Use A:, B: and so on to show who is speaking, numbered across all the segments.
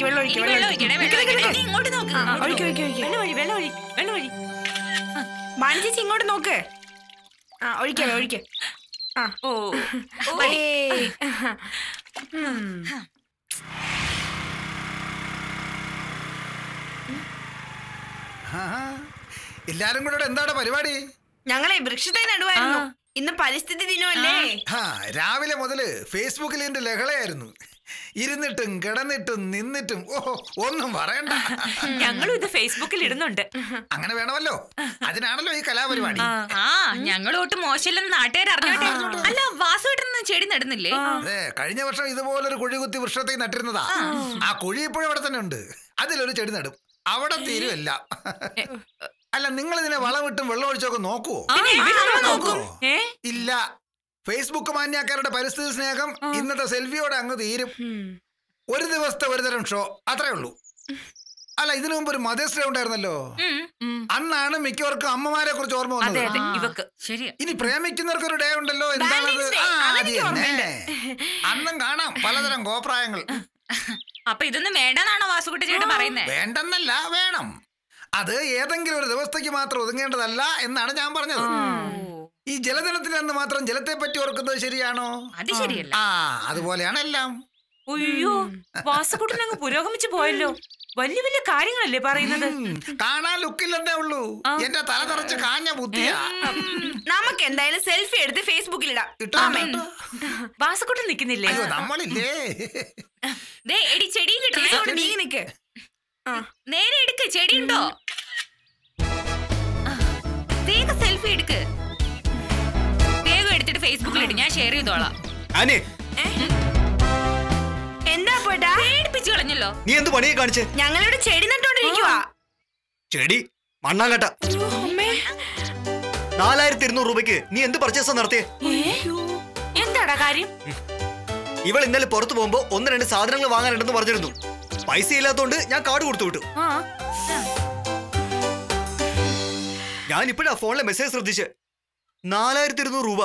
A: ഒഴിക്ക് വെള്ളം ഒഴിക്ക്
B: ഇനി വെള്ളം ഒഴിക്കണേ, വെള്ളം ഒഴിക്കണേ. നീ ഇങ്ങോട്ട് നോക്ക്,
A: ആ,
B: ഇങ്ങോട്ട്
A: ഒഴിക്ക് ഒഴിക്ക് ഒഴിക്ക്
C: വെള്ളം ഒഴി വെള്ളം ഒഴി വെള്ളം ഒഴി
A: വാണി ചേച്ചി ഇങ്ങോട്ട് നോക്ക് ആ ഒഴിക്കാം ഒഴിക്ക് ആ
B: ഓ
A: ഏയ്. ഉം.
D: ആഹാ. എല്ലാരും കൂടെ ഇവിടെ എന്താണ് പരിപാടി
A: ഞങ്ങളെ വൃക്ഷത്തെ നടുവായിരുന്നു ഇന്ന് പരിസ്ഥിതി ദിനമല്ലേ
D: ആ രാവിലെ മുതല് ഫേസ്ബുക്കിൽ ഇതിന്റെ ലഹളയായിരുന്നു ഇരുന്നിട്ടും കിടന്നിട്ടും നിന്നിട്ടും ഓ ഒന്നും പറയണ്ട
C: ഞങ്ങളും ഇത് ഫേസ്ബുക്കിൽ ഇടുന്നുണ്ട്
D: അങ്ങനെ വേണമല്ലോ അതിനാണല്ലോ ഈ കലാപരിപാടി
B: ആ ഞങ്ങളോട്ട് മോശമില്ലെന്ന് നാട്ടുകാർ അറിഞ്ഞോട്ടെ അല്ല വാസുവിട്ടൊന്നും ചെടി നടുന്നില്ലേ
D: അതെ കഴിഞ്ഞ വർഷം ഇതുപോലൊരു കുഴി കുത്തി വൃക്ഷത്തെ നട്ടിരുന്നതാ ആ കുഴി ഇപ്പോഴും അവിടെ തന്നെ ഉണ്ട് അതിലൊരു ചെടി നടും അവിടെ തീരുമല്ല അല്ല നിങ്ങൾ ഇതിനെ വളമിട്ടും വെള്ളം ഒഴിച്ചൊക്കെ നോക്കുവോ നോക്കുവോ
C: ഏ
D: ഇല്ല ഫേസ്ബുക്ക് മാന്യാക്കാരുടെ പരിസ്ഥിതി സ്നേഹം ഇന്നത്തെ സെൽഫിയോടെ അങ്ങ് തീരും
A: ഉം.
D: ഒരു ദിവസത്തെ ഒരു തരം ഷോ അത്രേ ഉള്ളൂ അല്ല ഇതിനു മുമ്പ് ഒരു മദേഴ്സ് ഡേ ഉണ്ടായിരുന്നല്ലോ
B: ഉം.
D: അന്നാണ് മിക്കവർക്കും അമ്മമാരെ കുറിച്ച് ഓർമ്മ
C: അതെ
D: വന്നത്
C: അതെ
B: ആ,
C: ഇവക്ക്
B: ശരിയാ
D: ഇനി പ്രേമിക്കുന്നവർക്ക് ഒരു ഡേ ഉണ്ടല്ലോ എന്താണത്
A: Valentine's Day.
D: ആ, അത്
A: അതെനിക്ക്
D: തന്നെ അന്നും കാണാം പലതരം കോപ്രായങ്ങൾ
B: അപ്പൊ ഇതൊന്നും വേണ്ടെന്നാണോ വാസുകുട്ട ചേട്ടൻ പറയുന്നേ
D: വേണ്ടെന്നല്ല വേണം അത് ഏതെങ്കിലും ഒരു ദിവസത്തേക്ക് മാത്രം ഒതുങ്ങേണ്ടതല്ല എന്നാണ് ഞാൻ പറഞ്ഞത് ഈ ജലദിനത്തിന് അന്ന് മാത്രം ജലത്തെ പറ്റി ഓർക്കുന്നത് ശരിയാണോ
B: അത് ശരിയല്ല
D: ആ അതുപോലെയാണ് എല്ലാം
C: അയ്യോ വാസക്കുട്ടൻ അങ്ങ് പുരോഗമിച്ചു പോയല്ലോ വലിയ വലിയ കാര്യങ്ങളല്ലേ പറയുന്നത്
D: ഉം, കാണാൻ ലുക്കില്ലെന്നേ ഉള്ളൂ എന്റെ തല നിറച്ച് കാഞ്ഞ ബുദ്ധിയാ
A: നമുക്ക് എന്തായാലും സെൽഫി എടുത്ത് ഫേസ്ബുക്കിൽ ഇടാം
D: ഇട്ടോ,
A: ആമേ.
D: ഇട്ടോ.
C: വാസക്കുട്ടൻ നിക്കുന്നില്ലേ
D: അയ്യോ നമ്മളില്ലേ
B: ദേ എടി ചെടിയും കിട്ടണേ
A: ഇങ്ങോട്ട് നീങ്ങി നിക്ക് ആ
B: നേരെ എടുക്ക് ചെടി ഉണ്ടോ വേഗം സെൽഫി എടുക്ക് വേഗം എടുത്തിട്ട് ഫേസ്ബുക്കിൽ ഇട്ട് ഞാൻ ഷെയർ ചെയ്തോളാം
E: ആനെ
A: എന്താ പോട്ടാ
B: പേടിപ്പിച്ചു കളഞ്ഞല്ലോ
E: നീ എന്ത് പണിയെ കാണിച്ചേ
A: ഞങ്ങളിവിടെ ചെടി നട്ടോണ്ടിരിക്കുവാ
E: ചെടി മണ്ണാങ്കട്ട നാലായിരത്തി ഇരുന്നൂറ് രൂപയ്ക്ക് നീ എന്ത് പർച്ചേസ് നടത്തിയേ
C: എന്താടാ കാര്യം
E: ഇവൾ ഇന്നലെ പുറത്തു പോകുമ്പോ ഒന്ന് രണ്ട് സാധനങ്ങൾ വാങ്ങാനുണ്ടെന്ന് പറഞ്ഞിരുന്നു പൈസ ഇല്ലാത്തോണ്ട് ഞാൻ കാർഡ് കൊടുത്തു വിട്ടു
C: ആ
E: ഞാൻ ഇപ്പോഴാ ഫോണിലെ മെസ്സേജ് ശ്രദ്ധിച്ച് നാലായിരത്തി ഇരുന്നൂറ് രൂപ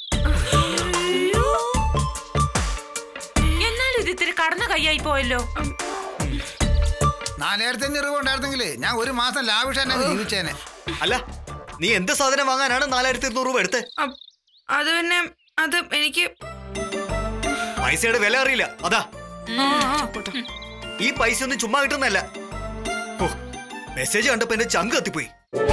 C: എന്നാലും ഇത് ഇത്തിരി കടന്ന കൈയായി പോയല്ലോ
D: നാലായിരത്തി അഞ്ഞൂറ് രൂപ ഉണ്ടായിരുന്നെങ്കിൽ ഞാൻ ഒരു മാസം ലാവിഷാനെ ജീവിച്ചേനെ
E: അല്ല നീ എന്ത് സാധനം വാങ്ങാനാണ് നാലായിരത്തി ഇരുന്നൂറ് രൂപ എടുത്തേ
A: അ- അത് പിന്നെ അത് എനിക്ക്
E: പൈസയുടെ വില അറിയില്ല അതാ ഈ പൈസ ഒന്നും ചുമ്മാ കിട്ടുന്നല്ല ഓ മെസ്സേജ് കണ്ടപ്പോ എന്റെ ചങ്ക് കത്തിപ്പോയി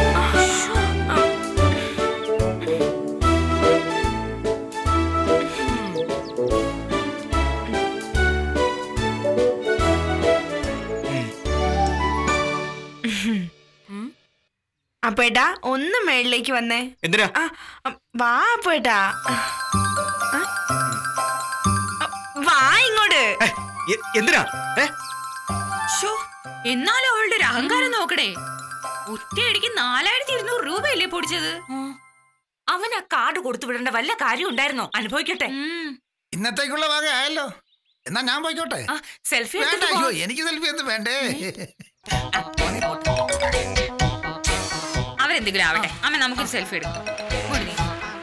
A: അപ്പേട്ടാ ഒന്ന് മേളിലേക്ക് വന്നേ
E: എന്തിനാ
A: ആ, അ, വാ അപ്പേട്ടാ ആ, ആ, വാ ഇങ്ങോട്ട്
E: ഏ, എ- എന്തിനാ ഏ
B: ശ്ശോ, എന്നാലും അവളുടെ ഒരു അഹങ്കാരം നോക്കണേ ഒറ്റയടിക്ക് നാലായിരത്തി ഇരുന്നൂറ് രൂപയല്ലേ പൊടിച്ചത്
C: അവൻ ആ കാർഡ് കൊടുത്തു വിടേണ്ട വല്ല കാര്യം ഉണ്ടായിരുന്നോ അനുഭവിക്കട്ടെ
B: ഉം.
D: ഇന്നത്തേക്കുള്ള വക ആയല്ലോ എന്നാ ഞാൻ പോയിക്കോട്ടെ
C: ആ സെൽഫി
D: വേണ്ട
C: എടുത്തിട്ട്
D: അയ്യോ
C: പോ.
D: എനിക്ക് സെൽഫി എന്ത് വേണ്ടേ
B: അവരെന്തെങ്കിലും ആവട്ടെ അമ്മ നമുക്കൊരു സെൽഫി എടുക്കാം ഇങ്ങോട്ട് നീ.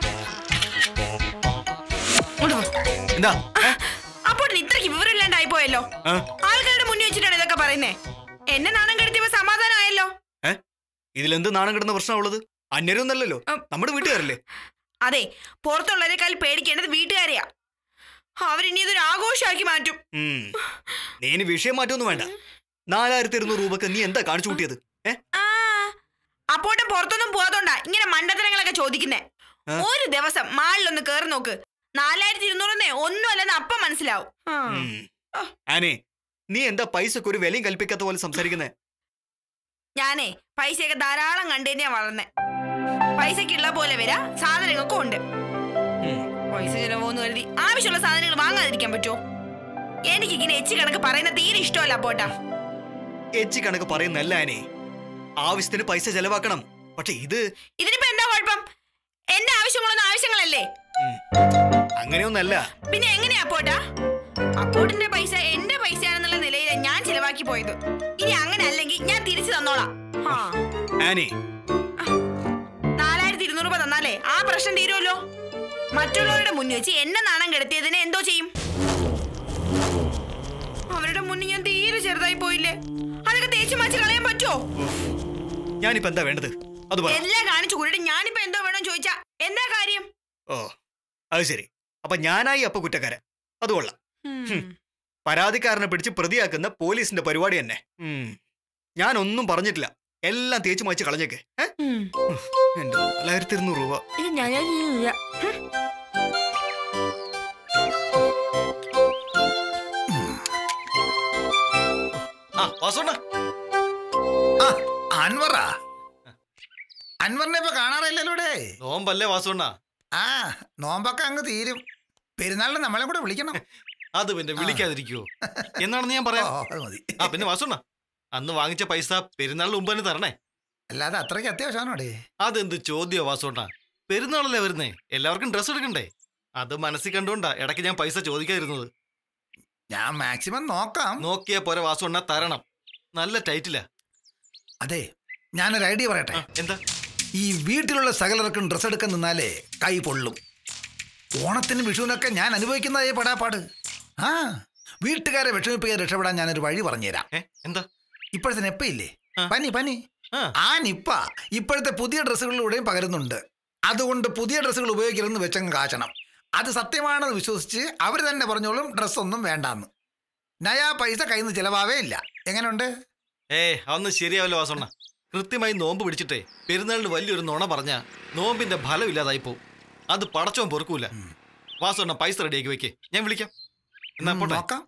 E: എന്താ ഏ?
A: അപ്പോട്ടിന് ഇത്രയ്ക്ക് വിവരമില്ലാണ്ടായി പോയല്ലോ
E: ആ?
A: ആൾക്കാരുടെ മുന്നിൽ വെച്ചിട്ടാണ് ഇതൊക്കെ പറയുന്നേ എന്നെ നാണം കെടുത്തിയപ്പോ സമാധാനമായല്ലോ
E: ഏ? ഇതിലെന്ത് നാണം കിടന്ന പ്രശ്നമുള്ളത് അന്യരൊന്നല്ലല്ലോ
A: ഉം.
E: നമ്മുടെ വീട്ടുകാരല്ലേ
A: അതെ പുറത്തുള്ളവരെക്കാൾ പേടിക്കേണ്ടത് വീട്ടുകാരെയാ അവരിനി ഇതൊരു ആഘോഷമാക്കി മാറ്റും
E: ഉം. നീ ഇനി വിഷയം മാറ്റൊന്നും വേണ്ട നാലായിരത്തി ഇരുന്നൂറ് രൂപക്ക് നീ എന്താ കാണിച്ചു കൂട്ടിയത് ഏ
A: ആ അപ്പോട്ടും പുറത്തൊന്നും പോകാത്തോണ്ടാ ഇങ്ങനെ മണ്ടത്തരങ്ങളൊക്കെ ചോദിക്കുന്നേ
E: ആ?
A: ഒരു ദിവസം മാളിലൊന്ന് കേറി നോക്ക് നാലായിരത്തി ഇരുന്നൂറെന്നേ ഒന്നും അല്ലെന്ന് അപ്പം മനസ്സിലാവും ആ.
E: ഉം. ആനെ നീ എന്താ പൈസക്ക് ഒരു വിലയും കൽപ്പിക്കാത്ത പോലെ സംസാരിക്കുന്നേ
A: ഞാനേ പൈസയൊക്കെ ധാരാളം കണ്ടുതന്നെയാ വളർന്നേ പൈസക്കുള്ള പോലെ വരാ സാധനങ്ങൾക്കും ഉണ്ട്
E: ഉം.
A: പൈസ ചിലവോന്ന് കരുതി ആവശ്യമുള്ള സാധനങ്ങൾ വാങ്ങാതിരിക്കാൻ പറ്റുമോ എനിക്ക് ഇങ്ങനെ എച്ച് കണക്ക് പറയുന്ന തീരെ ഇഷ്ടമല്ല പോട്ടാ
E: എച്ചി കണക്ക് പറയുന്നല്ല ആനെ ആവശ്യത്തിന് പൈസ ചെലവാക്കണം പക്ഷെ ഇത്
A: ഇതിനിപ്പോ എന്താ കുഴപ്പം എന്റെ ആവശ്യങ്ങളൊന്നും ആവശ്യങ്ങളല്ലേ
E: ഉം. അങ്ങനെയൊന്നല്ല
A: പിന്നെ എങ്ങനെയാ പോട്ടാ അപ്പോട്ടിന്റെ പൈസ എന്റെ പൈസയാണെന്നുള്ള നിലയിലാണ് ഞാൻ ചിലവാക്കി പോയത് ഇനി അങ്ങനെ അല്ലെങ്കിൽ ഞാൻ തിരിച്ചു തന്നോളാം ആ.
E: ആനെ
A: നാലായിരത്തി ഇരുന്നൂറ് രൂപ തന്നാലേ ആ പ്രശ്നം തീരുമല്ലോ മറ്റുള്ളവരുടെ മുന്നിൽ വെച്ച് എന്നെ നാണം കെടുത്തിയതിനെ എന്തോ ചെയ്യും അവരുടെ മുന്നിൽ ഞാൻ തീരെ ചെറുതായി പോയില്ലേ അതൊക്കെ തേച്ച് മാച്ച് കളയാൻ പറ്റുമോ
E: ഞാനിപ്പോ എന്താ വേണ്ടത് അത് പറ
A: എല്ലാം കാണിച്ചു കൂടിയിട്ട് ഞാനിപ്പോ എന്തോ വേണം ചോദിച്ചാ എന്താ കാര്യം
E: ഓ അത് ശരി അപ്പൊ ഞാനായി അപ്പൊ കുറ്റക്കാരൻ അത് കൊള്ളാം ഹും. പരാതിക്കാരനെ പിടിച്ച് പ്രതിയാക്കുന്ന പോലീസിന്റെ പരിപാടി തന്നെ ഉം. ഞാനൊന്നും പറഞ്ഞിട്ടില്ല എല്ലാം തേച്ച് മാച്ച് കളഞ്ഞേക്കെ ഏ? എന്റെ നാലായിരത്തി ഇരുന്നൂറ് രൂപ
A: ഇത് ഞാൻ ചെയ്യൂല.
F: ആ വാസുണ്ണ
D: ആ അൻവറാ അൻവറിനെ ഇപ്പൊ കാണാറില്ലല്ലോ ഇവിടെ
F: നോമ്പല്ലേ വാസുണ്ണ
D: ആ നോമ്പൊക്കെ അങ്ങ് തീരും പെരുന്നാളിന് നമ്മളെ കൂടെ വിളിക്കണം
F: അത് പിന്നെ വിളിക്കാതിരിക്കുവോ എന്നാണെന്ന് ഞാൻ പറയാം
D: ഓ അത് മതി
F: ആ പിന്നെ വാസുണ്ണ അന്ന് വാങ്ങിച്ച പൈസ പെരുന്നാളിന് മുമ്പ് തന്നെ തരണേ
D: അല്ലാതെ അത്രയ്ക്ക് അത്യാവശ്യമാണോടെ
F: അതെന്ത് ചോദ്യോ വാസുണ്ണ പെരുന്നാളല്ലേ വരുന്നേ എല്ലാവർക്കും ഡ്രസ്സ് എടുക്കണ്ടേ അത് മനസ്സിൽ കണ്ടുകൊണ്ടാ ഇടയ്ക്ക് ഞാൻ പൈസ ചോദിക്കാതിരുന്നത്
D: ഞാൻ മാക്സിമം നോക്കാം
F: നോക്കിയാ പോരെ വാസുണ്ണ തരണം നല്ല ടൈറ്റിലാ
D: അതെ ഞാനൊരു ഐഡിയ പറയട്ടെ
F: ആ, എന്താ
D: ഈ വീട്ടിലുള്ള സകലർക്കും ഡ്രസ്സ് എടുക്കാൻ നിന്നാലേ കൈ പൊള്ളും ഓണത്തിന് വിഷുവിനൊക്കെ ഞാൻ അനുഭവിക്കുന്നതായേ പടാപ്പാട് ആ വീട്ടുകാരെ വിഷമിപ്പിക്കാൻ രക്ഷപ്പെടാൻ ഞാനൊരു വഴി പറഞ്ഞുതരാം
F: ഏ എന്താ
D: ഇപ്പോഴത്തെ നെപ്പയില്ലേ
F: ആ.
D: പനി പനി
F: ആ
D: ആ നിപ്പ ഇപ്പോഴത്തെ പുതിയ ഡ്രസ്സുകളിലൂടെയും പകരുന്നുണ്ട് അതുകൊണ്ട് പുതിയ ഡ്രസ്സുകൾ ഉപയോഗിക്കരുതെന്ന് വെച്ചങ്ങ് കാച്ചണം അത് സത്യമാണെന്ന് വിശ്വസിച്ച് അവർ തന്നെ പറഞ്ഞോളും ഡ്രസ്സൊന്നും വേണ്ടാന്ന് നയാ പൈസ കയ്യിൽ നിന്ന് ചിലവാവേ ഇല്ല എങ്ങനെയുണ്ട്
F: ഏ അതൊന്നും ശരിയാവില്ല വാസുണ്ണ കൃത്യമായി നോമ്പ് പിടിച്ചിട്ടേ പെരുന്നാളിന് വലിയൊരു നുണ പറഞ്ഞ നോമ്പിന്റെ ഫലം ഇല്ലാതായി പോവും അത് പടച്ചോൻ പൊറുക്കൂല വാസുണ്ണ പൈസ റെഡിയാക്കി വെക്കേ ഞാൻ വിളിക്കാം എന്നാ
D: ഉം,
F: പോട്ടെ
D: നോക്കാം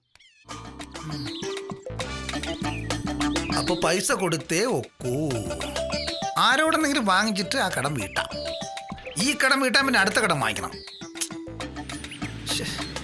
D: അപ്പൊ പൈസ കൊടുത്തേ ഒക്കൂ ആരോടെന്നെങ്കിലും വാങ്ങിച്ചിട്ട് ആ കടം വീട്ടാം ഈ കടം വീട്ടാൻ പിന്നെ അടുത്ത കടം വാങ്ങിക്കണം ശ്ശെ.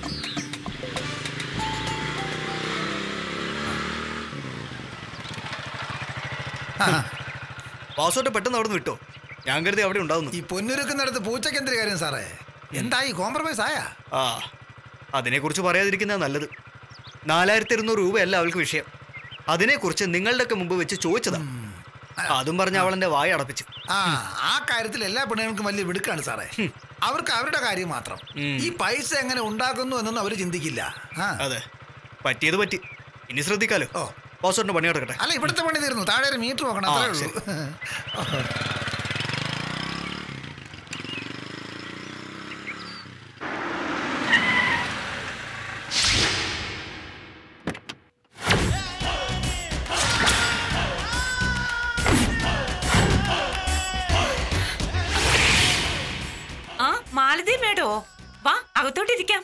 D: ആ,
E: വാസോട്ട് പെട്ടെന്ന് അവിടെ നിന്ന് വിട്ടോ ഞാൻ കരുതി അവിടെ ഉണ്ടാവുന്നു
D: ഈ പൊന്നുരുക്കുന്നിടത്ത് പൂച്ചയ്ക്ക് എന്തൊരു കാര്യം സാറേ എന്തായി കോംപ്രമൈസ് ആയാ
E: ആ അതിനെക്കുറിച്ച് പറയാതിരിക്കുന്ന നല്ലത് നാലായിരത്തി ഇരുന്നൂറ് രൂപയല്ല അവൾക്ക് വിഷയം അതിനെക്കുറിച്ച് നിങ്ങളുടെയൊക്കെ മുമ്പ് വെച്ച് ചോദിച്ചതാ അതും പറഞ്ഞ് അവൾ എന്റെ വായ അടപ്പിച്ചു
D: ആ ആ കാര്യത്തിൽ എല്ലാ പെണ്ണുങ്ങൾക്കും വലിയ വിടുക്കാണ് സാറേ അവർക്ക് അവരുടെ കാര്യം മാത്രം
E: ഉം.
D: ഈ പൈസ എങ്ങനെ ഉണ്ടാക്കുന്നു എന്നൊന്നും അവർ ചിന്തിക്കില്ല ആ
E: അതെ പറ്റിയത് പറ്റി ഇനി ശ്രദ്ധിക്കാലോ
D: ഓ
E: വാസോട്ടിന്റെ പണി നടക്കട്ടെ
D: അല്ല ഇവിടുത്തെ പണി തീർന്നു താഴെ ഒരു മീറ്റർ നോക്കണം
E: ആ,
D: അത്രേ ഉള്ളൂ
C: ആ മാലതി മേടോ വാ അകത്തോട്ടിരിക്കാം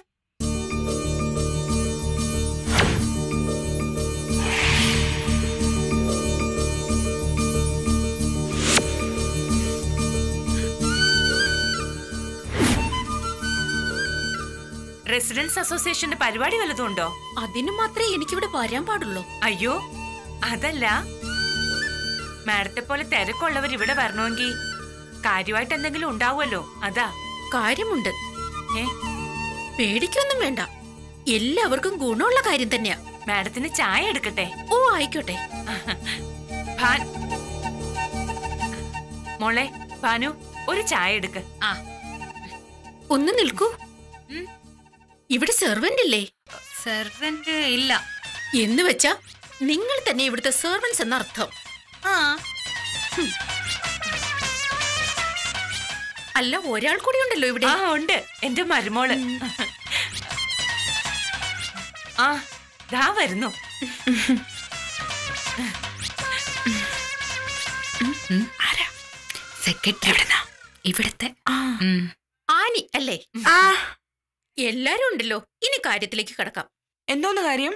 C: റെസിഡൻസ് അസോസിയേഷന്റെ പരിപാടി വല്ലതും ഉണ്ടോ
B: അതിനു മാത്രമേ എനിക്കിവിടെ വരാൻ പാടുള്ളൂ
C: അയ്യോ അതല്ല മാഡത്തെ പോലെ തിരക്കുള്ളവർ ഇവിടെ വരണമെങ്കിൽ കാര്യമായിട്ട് എന്തെങ്കിലും ഉണ്ടാവുമല്ലോ അതാ
B: കാര്യമുണ്ട്
C: ഏ
B: പേടിക്കൊന്നും വേണ്ട എല്ലാവർക്കും ഗുണമുള്ള കാര്യം തന്നെയാ
C: മാഡത്തിന് ചായ എടുക്കട്ടെ
B: ഓ ആയിക്കോട്ടെ
C: ഭാൻ മോളെ ഭാനു ഒരു ചായ എടുക്ക്
B: ആ ഒന്ന് നിൽക്കൂ
C: ഉം.
B: ഇവിടെ സെർവന്റ് ഇല്ലേ
A: സെർവന്റ് ഇല്ല
B: എന്ന് വെച്ചാ നിങ്ങൾ തന്നെ ഇവിടുത്തെ സെർവൻസ് എന്ന അർത്ഥം
A: ആ
B: അല്ല ഒരാൾ കൂടി ഉണ്ടല്ലോ ഇവിടെ
C: ആ ഉണ്ട് എന്റെ മരുമോള് ആ ദാ വരുന്നു
A: സെക്രട്ടറി ഇവിടുത്തെ
B: ആനി അല്ലേ എല്ലാരും ഉണ്ടല്ലോ ഇനി കാര്യത്തിലേക്ക് കടക്കാം
A: എന്തോന്ന് കാര്യം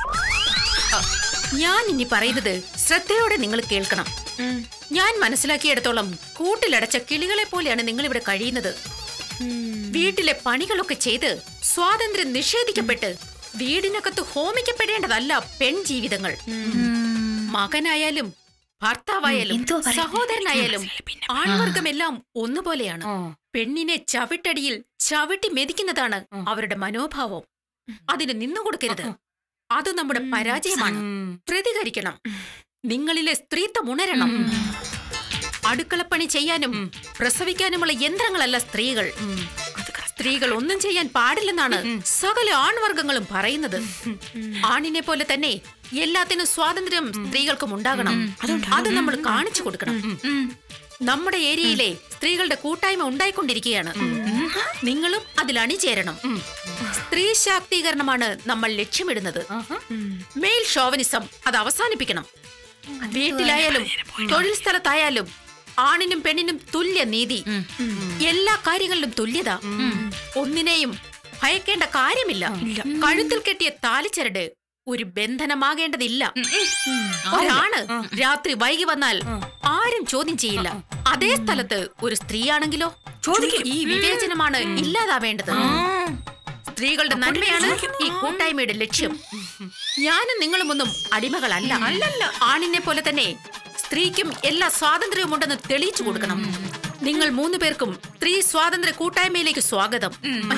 B: ഞാൻ ഇനി പറയുന്നത് ശ്രദ്ധയോടെ നിങ്ങൾ കേൾക്കണം ഞാൻ മനസ്സിലാക്കിയിടത്തോളം കൂട്ടിലടച്ച കിളികളെ പോലെയാണ് നിങ്ങൾ ഇവിടെ കഴിയുന്നത് വീട്ടിലെ പണികളൊക്കെ ചെയ്ത് സ്വാതന്ത്ര്യം നിഷേധിക്കപ്പെട്ട് വീടിനകത്ത് ഹോമിക്കപ്പെടേണ്ടതല്ല പെൺജീവിതങ്ങൾ മകനായാലും ഭർത്താവായാലും സഹോദരനായാലും ആൺവർഗമെല്ലാം ഒന്നുപോലെയാണ് പെണ്ണിനെ ചവിട്ടടിയിൽ ചവിട്ടി മെതിക്കുന്നതാണ് അവരുടെ മനോഭാവം അതിന് നിന്നുകൊടുക്കരുത് അത് നമ്മുടെ പരാജയമാണ് പ്രതികരിക്കണം നിങ്ങളിലെ സ്ത്രീത്വം ഉണരണം അടുക്കളപ്പണി ചെയ്യാനും പ്രസവിക്കാനുമുള്ള യന്ത്രങ്ങളല്ല സ്ത്രീകൾ
G: സ്ത്രീകൾ ഒന്നും ചെയ്യാൻ പാടില്ലെന്നാണ് സകല ആൺവർഗങ്ങളും പറയുന്നത് ആണിനെ പോലെ തന്നെ എല്ലാത്തിനും സ്വാതന്ത്ര്യം സ്ത്രീകൾക്കും ഉണ്ടാകണം അത് നമ്മൾ കാണിച്ചു കൊടുക്കണം നമ്മുടെ ഏരിയയിലെ സ്ത്രീകളുടെ കൂട്ടായ്മ ഉണ്ടായിക്കൊണ്ടിരിക്കുകയാണ് നിങ്ങളും അതിൽ അണിചേരണം സ്ത്രീ ശാക്തീകരണമാണ് നമ്മൾ ലക്ഷ്യമിടുന്നത് മെയിൽ ഷോവനിസം അത് അവസാനിപ്പിക്കണം വീട്ടിലായാലും തൊഴിൽ സ്ഥലത്തായാലും ആണിനും പെണ്ണിനും തുല്യ നീതി എല്ലാ കാര്യങ്ങളിലും തുല്യത ഒന്നിനെയും ഭയക്കേണ്ട കാര്യമില്ല കഴുത്തിൽ കെട്ടിയ താലിച്ചരട് ഒരു ബന്ധനമാകേണ്ടതില്ല ഒരാണ് രാത്രി വൈകി വന്നാൽ ആരും ചോദ്യം ചെയ്യില്ല അതേ സ്ഥലത്ത് ഒരു സ്ത്രീയാണെങ്കിലോ ചോദിക്കും ഈ വിവേചനമാണ് ഇല്ലാതാവേണ്ടത് സ്ത്രീകളുടെ നന്മയാണ് ഈ കൂട്ടായ്മയുടെ ലക്ഷ്യം ഞാനും നിങ്ങളുമൊന്നും അടിമകളല്ല അല്ലല്ല ആണിനെ പോലെ തന്നെ സ്ത്രീക്കും എല്ലാ സ്വാതന്ത്ര്യവും ഉണ്ടെന്ന് തെളിയിച്ചു കൊടുക്കണം നിങ്ങൾ മൂന്ന് പേർക്കും സ്ത്രീ സ്വാതന്ത്ര്യ കൂട്ടായ്മയിലേക്ക് സ്വാഗതം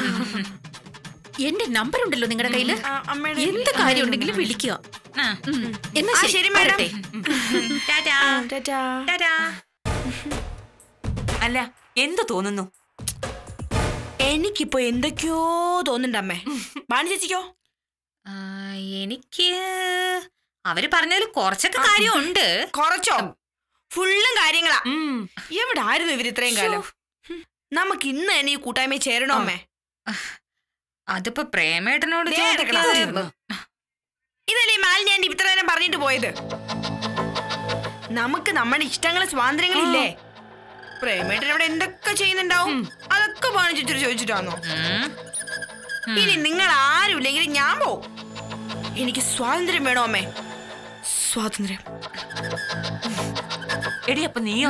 G: എന്റെ നമ്പർ ഉണ്ടല്ലോ നിങ്ങളുടെ കയ്യില്
A: ആ, അമ്മയുടെ
G: എന്ത് കാര്യം ഉണ്ടെങ്കിലും വിളിക്കുക
B: ആ.
G: ഉം. എന്നാ
A: ആ,
G: ശരി
A: ശരി, മാഡം.
G: വരട്ടെ.
B: ടാറ്റാ.
A: ടാറ്റാ.
B: ടാറ്റാ.
C: അല്ല എന്ത് തോന്നുന്നു
A: എനിക്കിപ്പോ എന്തൊക്കെയോ തോന്നുന്നുണ്ട് അമ്മേ ബാണി ചേച്ചിക്കോ
B: ആ, എനിക്ക് അവര് പറഞ്ഞതിൽ കുറച്ചൊക്കെ കാര്യമുണ്ട്
A: കുറച്ചോ ഫുള്ളും കാര്യങ്ങളാ
C: ഉം.
A: എവിടെ ആയിരുന്നു ഇവർ ഇത്രയും കാലം നമുക്ക് ഇന്ന് തന്നെ ഈ കൂട്ടായ്മ ചേരണോ അമ്മേ
B: അതിപ്പോ പ്രേമേട്ടനോട്
A: ദേ
B: ചോദിക്കണം.
A: കിടക്കുന്നു. ഇതല്ലേ മാലിന്യ ആന്റി ഇത്ര നേരം പറഞ്ഞിട്ട് പോയത് നമുക്ക് നമ്മുടെ ഇഷ്ടങ്ങളും സ്വാതന്ത്ര്യങ്ങളില്ലേ പ്രേമേട്ടൻ അവിടെ എന്തൊക്കെ ചെയ്യുന്നുണ്ടാവും അതൊക്കെ ബാണി ചേച്ചി ചോദിച്ചിട്ടാണോ
B: ഉം.
A: ഇനി നിങ്ങൾ ആരും ഇല്ലെങ്കിൽ ഞാൻ പോവും എനിക്ക് സ്വാതന്ത്ര്യം വേണോ അമ്മേ സ്വാതന്ത്ര്യം
C: എടി അപ്പൊ നീയോ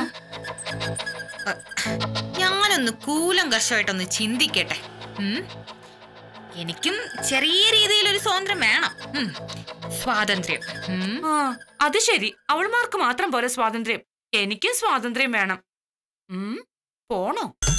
B: ഞാനൊന്ന് കൂലം കഷമായിട്ടൊന്ന് ചിന്തിക്കട്ടെ ഉം. എനിക്കും ചെറിയ രീതിയിൽ ഒരു സ്വാതന്ത്ര്യം വേണം ഉം. സ്വാതന്ത്ര്യം ഉം.
C: ആ അത് ശരി അവൾമാർക്ക് മാത്രം പോലെ സ്വാതന്ത്ര്യം എനിക്കും സ്വാതന്ത്ര്യം വേണം ഉം പോണോ